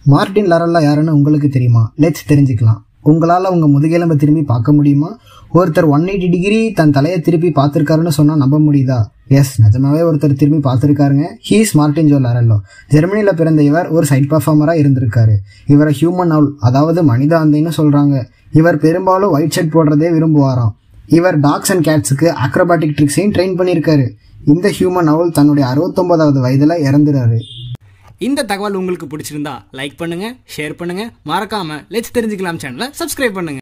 Martin லரல்லா யாருன்னு உங்களுக்கு தெரியுமா லெட்ஸ் தெரிஞ்சுக்கலாம் உங்களால் உங்கள் முதுகெலும்பை திரும்பி பார்க்க முடியுமா ஒருத்தர் ஒன் எயிட்டி டிகிரி தன் தலையை திருப்பி பார்த்துருக்காருன்னு சொன்னால் நம்ப முடியுதா எஸ் நிஜமாவே ஒருத்தர் திரும்பி பார்த்துருக்காருங்க ஹீஸ் மார்டின் ஜோ லரல்லோ ஜெர்மனியில் பிறந்த இவர் ஒரு சைட் பர்ஃபார்மராக இருந்திருக்காரு இவரை ஹியூமன் அவுல் அதாவது மனித அந்தைன்னு சொல்கிறாங்க இவர் பெரும்பாலும் ஒயிட் ஷர்ட் போடுறதே விரும்புவாராம் இவர் டாக்ஸ் அண்ட் கேட்ஸுக்கு அக்ரோபாட்டிக் ட்ரிக்ஸையும் ட்ரெயின் பண்ணியிருக்காரு இந்த ஹியூமன் அவுல் தன்னுடைய அறுபத்தொன்பதாவது வயதில் இறந்துறாரு இந்த தகவல் உங்களுக்கு பிடிச்சிருந்தா லைக் பண்ணுங்க ஷேர் பண்ணுங்க மறக்காம லெட்ஸ் தெரிஞ்சுக்கலாம் சேனலை சப்ஸ்கிரைப் பண்ணுங்க